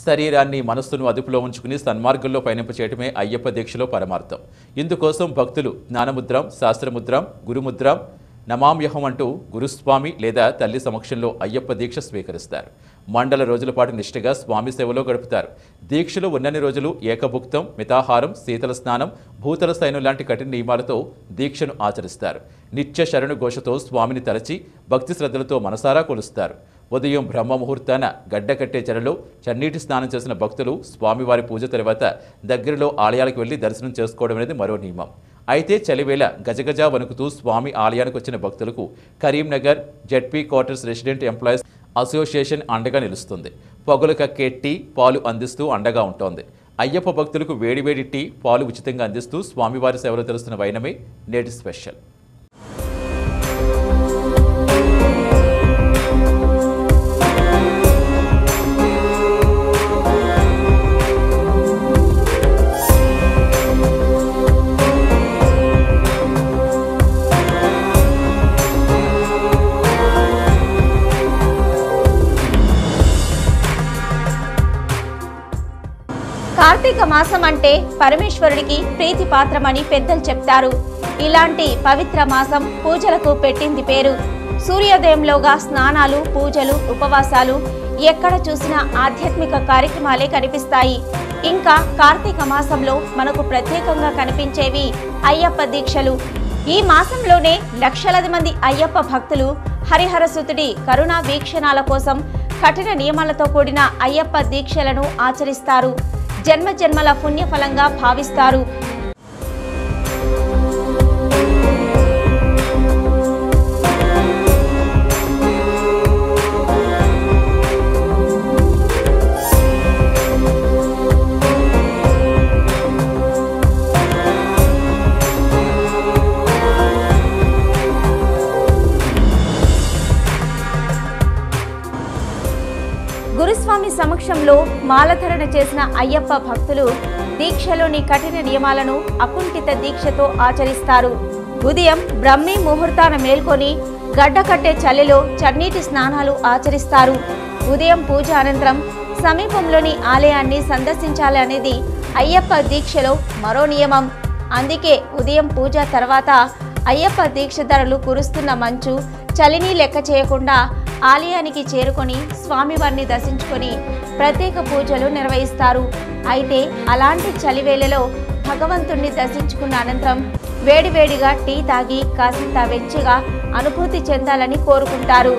శరీరాన్ని మనస్సును అదుపులో ఉంచుకుని సన్మార్గంలో పయనింప చేయటమే అయ్యప్ప దీక్షలో పరమార్థం ఇందుకోసం భక్తులు జ్ఞానముద్రం శాస్త్రముద్రం గురుముద్రం నమామ్యహం అంటూ గురుస్వామి లేదా తల్లి సమక్షంలో అయ్యప్ప దీక్ష స్వీకరిస్తారు మండల రోజుల పాటు నిష్ఠగా స్వామి సేవలో గడుపుతారు దీక్షలో ఉన్నన్ని రోజులు ఏకభుక్తం మితాహారం శీతల స్నానం భూతల సైన్యం లాంటి కఠిన నియమాలతో దీక్షను ఆచరిస్తారు నిత్య శరణు ఘోషతో స్వామిని తలచి భక్తి శ్రద్ధలతో మనసారా కొలుస్తారు ఉదయం బ్రహ్మ ముహూర్తాన గడ్డ కట్టే చెరలో చన్నీటి స్నానం చేసిన భక్తులు స్వామివారి పూజ తర్వాత దగ్గరలో ఆలయాలకు వెళ్లి దర్శనం చేసుకోవడం అనేది మరో నియమం అయితే చలివేళ గజగజ వణుకుతూ స్వామి ఆలయానికి వచ్చిన భక్తులకు Karimnagar ZP quarters resident employees association అండగా నిలుస్తుంది పొగలు కక్కే టీ పాలు అందిస్తూ అండగా ఉంటోంది అయ్యప్ప భక్తులకు వేడివేడి టీ పాలు ఉచితంగా అందిస్తూ స్వామివారి సేవలు తెలుస్తున్న వైనమే నేటి స్పెషల్ కార్తీక మాసం అంటే పరమేశ్వరుడికి ప్రీతి పాత్రమని పెద్దలు చెప్తారు ఇలాంటి పవిత్ర మాసం పూజలకు పెట్టింది పేరు సూర్యోదయంలోగా స్నానాలు పూజలు ఉపవాసాలు ఎక్కడ చూసినా ఆధ్యాత్మిక కార్యక్రమాలే కనిపిస్తాయి ఇంకా కార్తీక మాసంలో మనకు ప్రత్యేకంగా కనిపించేవి అయ్యప్ప దీక్షలు ఈ మాసంలోనే లక్షలాది మంది అయ్యప్ప భక్తులు హరిహరసుతుడి కరుణా వీక్షణాల కోసం కఠిన నియమాలతో కూడిన అయ్యప్ప దీక్షలను ఆచరిస్తారు జన్మ జన్మల పుణ్యఫలంగా భావిస్తారు గురుస్వామి సమక్షంలో మాలధరణ చేసిన అయ్యప్ప భక్తులు దీక్షలోని కఠిన నియమాలను అకుంఠిత దీక్షతో ఆచరిస్తారు ఉదయం బ్రహ్మీ ముహూర్తాన మేల్కొని గడ్డ కట్టే చలిలో చన్నీటి స్నానాలు ఆచరిస్తారు ఉదయం పూజ అనంతరం సమీపంలోని ఆలయాన్ని సందర్శించాలి అనేది అయ్యప్ప దీక్షలో మరో నియమం అందుకే ఉదయం పూజ తర్వాత అయ్యప్ప దీక్షధరలు కురుస్తున్న మంచు చలిని లెక్క చేయకుండా ఆలయానికి చేరుకొని స్వామివారిని దర్శించుకొని ప్రత్యేక పూజలు నిర్వహిస్తారు అయితే అలాంటి చలివేళలో భగవంతుణ్ణి దర్శించుకున్న అనంతరం వేడివేడిగా టీ తాగి కాసింత వెచ్చిగా అనుభూతి చెందాలని కోరుకుంటారు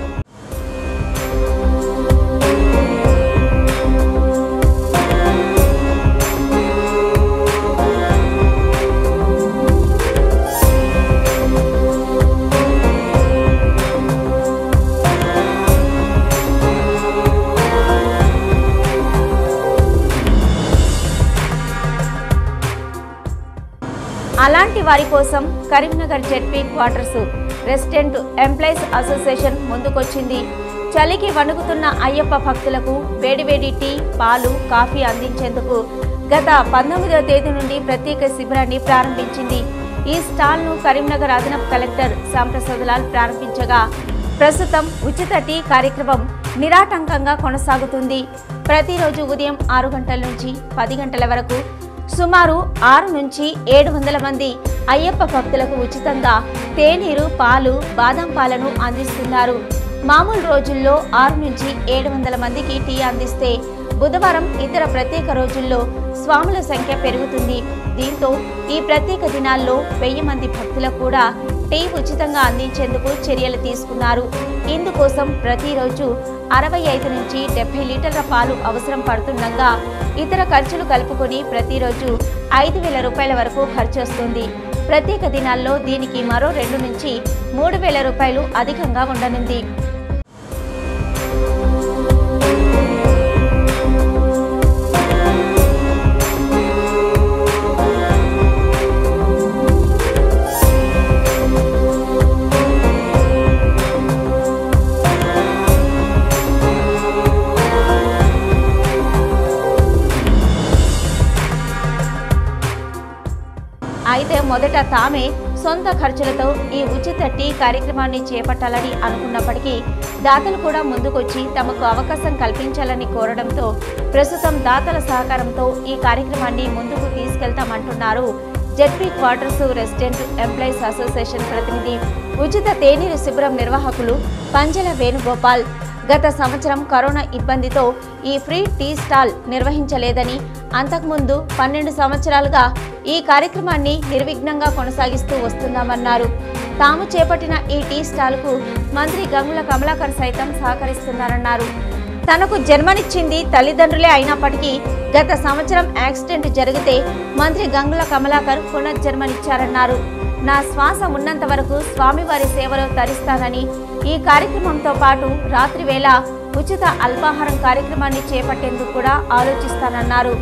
అలాంటి వారి కోసం Karimnagar ZP quarters resident employees association ముందుకొచ్చింది చలికి వణుకుతున్న అయ్యప్ప భక్తులకు వేడివేడి టీ పాలు కాఫీ అందించేందుకు గత పంతొమ్మిదవ తేదీ నుండి ప్రత్యేక శిబిరాన్ని ప్రారంభించింది ఈ స్టాల్ను కరీంనగర్ అదనపు కలెక్టర్ శ్యాంప్రసాద్ ప్రారంభించగా ప్రస్తుతం ఉచిత టీ కార్యక్రమం నిరాటంకంగా కొనసాగుతుంది ప్రతిరోజు ఉదయం ఆరు గంటల నుంచి పది గంటల వరకు సుమారు ఆరు నుంచి ఏడు వందల మంది అయ్యప్ప భక్తులకు ఉచితంగా తేనీరు పాలు బాదం పాలను అందిస్తున్నారు మామూలు రోజుల్లో ఆరు నుంచి ఏడు వందల మందికి టీ అందిస్తే బుధవారం ఇతర ప్రత్యేక రోజుల్లో స్వాముల సంఖ్య పెరుగుతుంది దీంతో ఈ ప్రత్యేక దినాల్లో వెయ్యి మంది భక్తులకు కూడా టీ ఉచితంగా అందించేందుకు చర్యలు తీసుకున్నారు ఇందుకోసం ప్రతిరోజు అరవై ఐదు నుంచి డెబ్బై లీటర్ల పాలు అవసరం పడుతుండగా ఇతర ఖర్చులు కలుపుకొని ప్రతిరోజు ఐదు వేల రూపాయల వరకు ఖర్చు వస్తుంది ప్రత్యేక దినాల్లో దీనికి మరో రెండు నుంచి మూడు వేల రూపాయలు అధికంగా ఉండనుంది అయితే మొదట తామే సొంత ఖర్చులతో ఈ ఉచిత టీ కార్యక్రమాన్ని చేపట్టాలని అనుకున్నప్పటికీ దాతలు కూడా ముందుకొచ్చి తమకు అవకాశం కల్పించాలని కోరడంతో ప్రస్తుతం దాతల సహకారంతో ఈ కార్యక్రమాన్ని ముందుకు తీసుకెళ్తామంటున్నారు ZP quarters resident employees association ప్రతినిధి ఉచిత తేనీరు శిబిరం నిర్వాహకులు పంజల వేణుగోపాల్ గత సంవత్సరం కరోనా ఇబ్బందితో ఈ ఫ్రీ టీ స్టాల్ నిర్వహించలేదని అంతకుముందు పన్నెండు సంవత్సరాలుగా ఈ కార్యక్రమాన్ని నిర్విఘ్నంగా కొనసాగిస్తూ వస్తున్నామన్నారు తాము చేపట్టిన ఈ టీ స్టాల్కు మంత్రి గంగుల కమలాకర్ సైతం సహకరిస్తున్నారన్నారు తనకు జన్మనిచ్చింది తల్లిదండ్రులే అయినప్పటికీ గత సంవత్సరం యాక్సిడెంట్ జరిగితే మంత్రి గంగుల కమలాకర్ పునర్జన్మనిచ్చారన్నారు నా శ్వాస ఉన్నంత వరకు స్వామివారి సేవలో తరిస్తానని ఈ కార్యక్రమంతో పాటు రాత్రి వేళ ఉచిత అల్పాహారం కార్యక్రమాన్ని చేపట్టేందుకు కూడా ఆలోచిస్తానన్నారు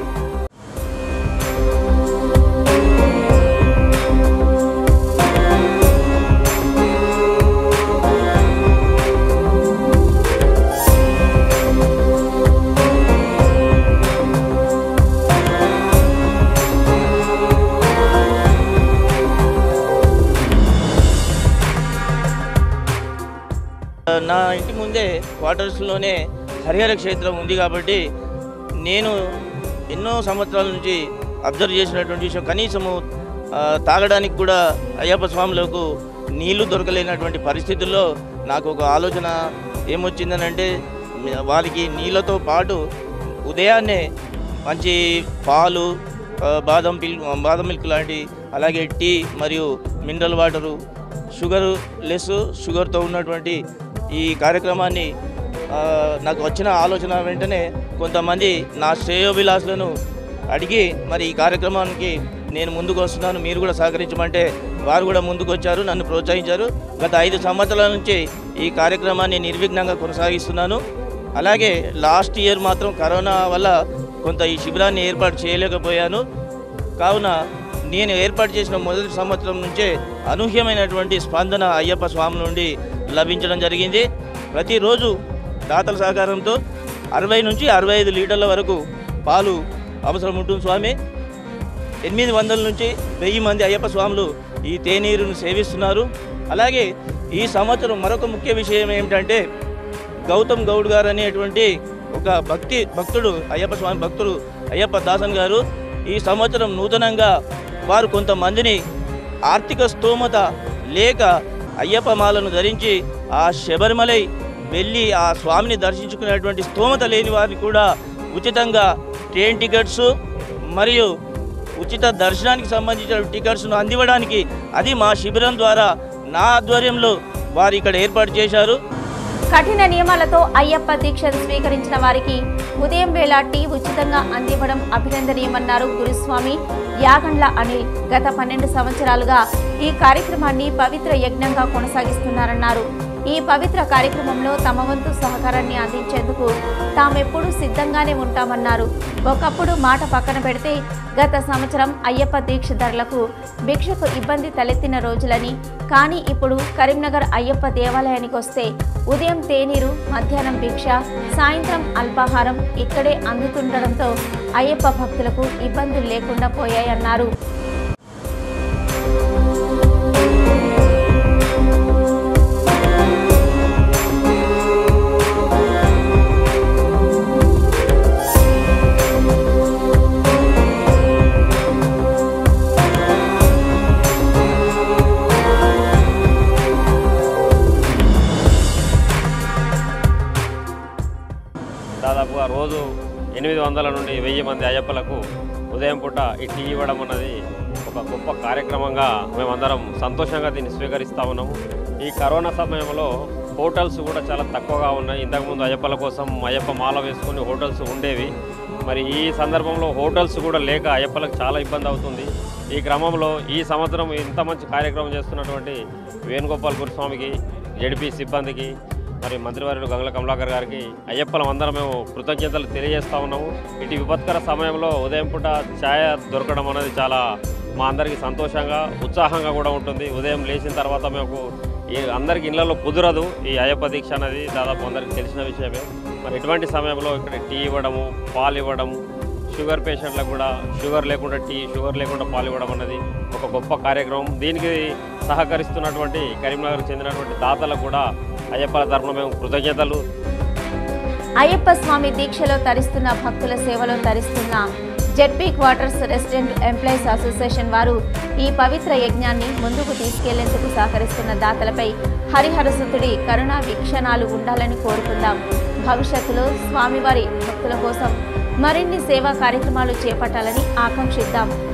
నా ఇంటి ముందే క్వార్టర్స్లోనే హరిహర క్షేత్రం ఉంది కాబట్టి నేను ఎన్నో సంవత్సరాల నుంచి అబ్జర్వ్ చేసినటువంటి విషయం కనీసము ఆ, తాగడానికి కూడా అయ్యప్ప స్వాములకు నీళ్లు దొరకలేనటువంటి పరిస్థితుల్లో నాకు ఒక ఆలోచన ఏమొచ్చిందనంటే వారికి నీళ్ళతో పాటు ఉదయాన్నే మంచి పాలు ఆ, బాదం పిల్ బాదం మిల్క్ లాంటి అలాగే టీ మరియు మినరల్ వాటరు షుగర్ లెస్ షుగర్తో ఉన్నటువంటి ఈ కార్యక్రమాన్ని ఆ, నాకు వచ్చిన ఆలోచన వెంటనే కొంతమంది నా శ్రేయోభిలాషులను అడిగి మరి ఈ కార్యక్రమానికి నేను ముందుకు వస్తున్నాను మీరు కూడా సహకరించమంటే వారు కూడా ముందుకు వచ్చారు నన్ను ప్రోత్సహించారు గత ఐదు సంవత్సరాల నుంచి ఈ కార్యక్రమాన్ని నిర్విఘ్నంగా కొనసాగిస్తున్నాను అలాగే లాస్ట్ ఇయర్ మాత్రం కరోనా వల్ల కొంత ఈ శిబిరాన్ని ఏర్పాటు చేయలేకపోయాను కావున నేను ఏర్పాటు చేసిన మొదటి సంవత్సరం నుంచే అనూహ్యమైనటువంటి స్పందన అయ్యప్ప స్వామి నుండి లభించడం జరిగింది ప్రతిరోజు దాతల సహకారంతో అరవై నుంచి అరవై ఐదు లీటర్ల వరకు పాలు అవసరం ఉంటుంది స్వామి ఎనిమిది వందల నుంచి వెయ్యి మంది అయ్యప్ప స్వాములు ఈ తేనీరును సేవిస్తున్నారు అలాగే ఈ సంవత్సరం మరొక ముఖ్య విషయం ఏమిటంటే గౌతమ్ గౌడ్ గారు అనేటువంటి ఒక భక్తి భక్తుడు అయ్యప్ప స్వామి భక్తుడు అయ్యప్ప దాసన్ గారు ఈ సంవత్సరం నూతనంగా వారు కొంతమందిని ఆర్థిక స్తోమత లేక అయ్యప్ప మాలను ధరించి ఆ శబరిమలై వెళ్ళి ఆ స్వామిని దర్శించుకునేటువంటి స్తోమత లేని వారిని కూడా ఉచితంగా ట్రైన్ టికెట్స్ మరియు ఉచిత దర్శనానికి సంబంధించిన టికెట్స్ను అందివ్వడానికి అది మా శిబిరం ద్వారా నా ఆధ్వర్యంలో వారు ఇక్కడ ఏర్పాటు చేశారు కఠిన నియమాలతో అయ్యప్ప దీక్షను స్వీకరించిన వారికి ఉదయం వేళ టీ ఉచితంగా అందివ్వడం అభినందనీయమన్నారు గురుస్వామి యాగండ్ల అనిల్ గత పన్నెండు సంవత్సరాలుగా ఈ కార్యక్రమాన్ని పవిత్ర యజ్ఞంగా కొనసాగిస్తున్నారన్నారు ఈ పవిత్ర కార్యక్రమంలో తమ వంతు సహకారాన్ని అందించేందుకు తామెప్పుడూ సిద్ధంగానే ఉంటామన్నారు ఒకప్పుడు మాట పక్కన పెడితే గత సంవత్సరం అయ్యప్ప దీక్షధరులకు భిక్షకు ఇబ్బంది తలెత్తిన రోజులని కానీ ఇప్పుడు కరీంనగర్ అయ్యప్ప దేవాలయానికి వస్తే ఉదయం తేనీరు మధ్యాహ్నం భిక్ష సాయంత్రం అల్పాహారం ఇక్కడే అందుతుండడంతో అయ్యప్ప భక్తులకు ఇబ్బందులు లేకుండా పోయాయన్నారు దాదాపుగా రోజు ఎనిమిది వందల నుండి వెయ్యి మంది అయ్యప్పలకు ఉదయం పూట ఈ టీ ఇవ్వడం అన్నది ఒక గొప్ప కార్యక్రమంగా మేమందరం సంతోషంగా దీన్ని స్వీకరిస్తూ ఉన్నాము ఈ కరోనా సమయంలో హోటల్స్ కూడా చాలా తక్కువగా ఉన్నాయి ఇంతకుముందు అయ్యప్పల కోసం అయ్యప్ప మాల వేసుకుని హోటల్స్ ఉండేవి మరి ఈ సందర్భంలో హోటల్స్ కూడా లేక అయ్యప్పలకు చాలా ఇబ్బంది అవుతుంది ఈ క్రమంలో ఈ సంవత్సరం ఇంత మంచి కార్యక్రమం చేస్తున్నటువంటి వేణుగోపాల్ గురుస్వామికి జడిపి సిబ్బందికి మరి మంత్రివర్యులు గంగుల కమలాకర్ గారికి అయ్యప్పలం అందరం మేము కృతజ్ఞతలు తెలియజేస్తా ఉన్నాము ఇటు విపత్కర సమయంలో ఉదయం పూట ఛాయ దొరకడం అనేది చాలా మా అందరికీ సంతోషంగా ఉత్సాహంగా కూడా ఉంటుంది ఉదయం లేచిన తర్వాత మేము ఈ అందరికి ఇళ్లలో కుదరదు ఈ అయ్యప్ప దీక్ష అనేది దాదాపు అందరికీ తెలిసిన విషయమే మరి ఇటువంటి సమయంలో ఇక్కడ టీ ఇవ్వడము పాలు ఇవ్వడము షుగర్ పేషెంట్లకు కూడా షుగర్ లేకుండా టీ షుగర్ లేకుండా పాలు ఇవ్వడం అన్నది ఒక గొప్ప కార్యక్రమం దీనికి సహకరిస్తున్నటువంటి కరీంనగర్కు చెందినటువంటి దాతలకు కూడా అయ్యప్పల తరఫున మేము కృతజ్ఞతలు అయ్యప్ప స్వామి దీక్షలో తరిస్తున్న భక్తుల సేవలో తరిస్తున్న ZP quarters resident employees association వారు ఈ పవిత్ర యజ్ఞాన్ని ముందుకు తీసుకెళ్లేందుకు సహకరిస్తున్న దాతలపై హరిహరసుతుడి కరుణా వీక్షణాలు ఉండాలని కోరుకుందాం భవిష్యత్తులో స్వామివారి భక్తుల కోసం మరిన్ని సేవా కార్యక్రమాలు చేపట్టాలని ఆకాంక్షిద్దాం